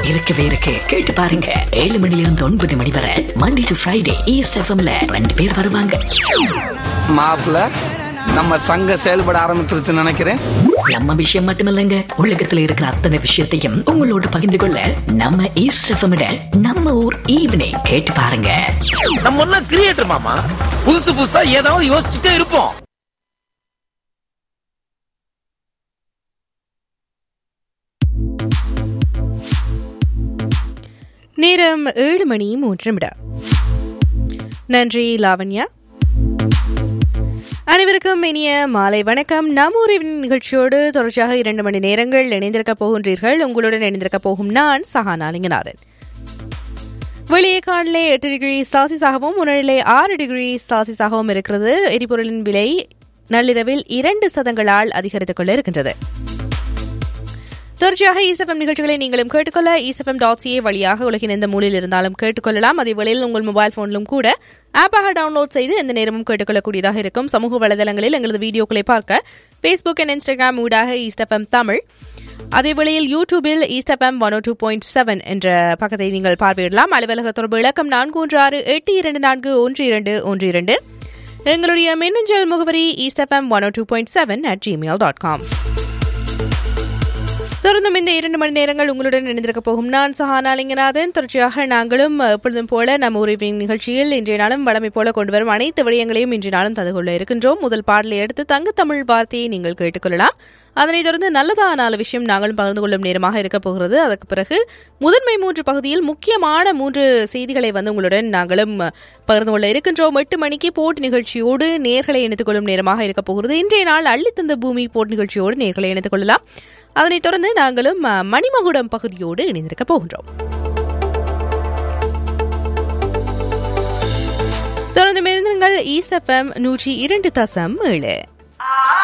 இருக்கவே இருக்கு கேட்டு பாருங்க ஏழு மணில இருந்து ஒன்பது மணி வரை மண்டே டு ஃப்ரைடே ஈஸ்ட் எஃப்எம்ல ரெண்டு பேர் வருவாங்க மாப்பிள்ள நம்ம சங்கம் செயல்பட ஆரம்பிச்சிருச்சுன்னு நினைக்கிறேன் நம்ம விஷயம் மட்டுமில்லைங்க உலகத்துல இருக்கிற அத்தனை விஷயத்தையும் உங்களோட பகிர்ந்து கொள்ள நம்ம ஈஸ்ட் எஃப்எம் நம்ம ஊர் ஈவினிங் கேட்டு பாருங்க நம்ம எல்லாம் கிரியேட்டர் மாமா புதுசு புதுசா ஏதாவது யோசிச்சுட்டே இருப்போம் நேரம் ஏழு மணி மூன்று நிமிடம் நன்றி லாவண்யா அனைவருக்கும் இனிய மாலை வணக்கம் நம் ஊரின் நிகழ்ச்சியோடு தொடர்ச்சியாக இரண்டு மணி நேரங்கள் இணைந்திருக்க போகின்றீர்கள் உங்களுடன் இணைந்திருக்க போகும் நான் சஹானாலிங்கநாதன் வெளியே காணலே எட்டு டிகிரி செல்சியஸாகவும் உணரிலே ஆறு டிகிரி செல்சியஸாகவும் இருக்கிறது எரிபொருளின் விலை நள்ளிரவில் இரண்டு சதங்களால் அதிகரித்துக் கொள்ள இருக்கின்றது தொடர்ச்சியாக ஈசஃபம் நிகழ்ச்சிகளை நீங்களும் கேட்டுக்கொள்ள ஈசஃபம் டாட் சிஏ வழியாக உலகின் எந்த மூலையில் இருந்தாலும் கேட்டுக்கொள்ளலாம் அதே வேளையில் உங்கள் மொபைல் போனிலும் கூட ஆப்பாக டவுன்லோட் செய்து எந்த நேரமும் கேட்டுக்கொள்ளக்கூடியதாக இருக்கும் சமூக வலைதளங்களில் எங்களது வீடியோக்களை பார்க்க ஃபேஸ்புக் அண்ட் இன்ஸ்டாகிராம் ஊடாக ஈஸ்டஃபம் தமிழ் அதே வேளையில் யூடியூபில் East FM one two point seven என்ற பக்கத்தை நீங்கள் பார்வையிடலாம் அலுவலக தொடர்பு இலக்கம் நான்கு ஒன்று ஆறு எட்டு இரண்டு நான்கு ஒன்று இரண்டு ஒன்று இரண்டு எங்களுடைய மின்னஞ்சல் முகவரி East FM one two point seven at Gmail dot com தொடர்ந்தும் இந்த இரண்டு மணி நேரங்கள் உங்களுடன் இணைந்திருக்க போகும் நான் சஹானா லிங்கநாதன் தொடர்ச்சியாக நாங்களும் எப்பொழுதும் போல நம்ம உறவின் நிகழ்ச்சியில் இன்றைய நாளும் வளமை போல கொண்டு வரும் அனைத்து விடயங்களையும் இன்றைய நாளும் தந்து கொள்ள இருக்கின்றோம் முதல் பாடலை எடுத்து தங்க தமிழ் வார்த்தையை நீங்கள் கேட்டுக்கொள்ளலாம் அதனைத் தொடர்ந்து நல்லதா நாலு விஷயம் நாங்களும் பகிர்ந்து கொள்ளும் நேரமாக இருக்க போகிறது அதற்கு பிறகு முதன்மை மூன்று பகுதியில் முக்கியமான மூன்று செய்திகளை வந்து உங்களுடன் நாங்களும் பகிர்ந்து கொள்ள இருக்கின்றோம் எட்டு மணிக்கு போட்டி நிகழ்ச்சியோடு நேர்களை இணைத்துக் கொள்ளும் நேரமாக இருக்க போகிறது இன்றைய நாள் அள்ளித்தந்த பூமி போட்டி நிகழ்ச்சியோடு நேர்களை இணைத்துக் கொள்ளலாம் அதனைத் தொடர்ந்து நாங்களும் மணிமகுடம் பகுதியோடு இணைந்திருக்க போகின்றோம் தொடர்ந்து மெருந்துங்கள் ஈசஃபம் நூற்றி இரண்டு தசம் ஏழு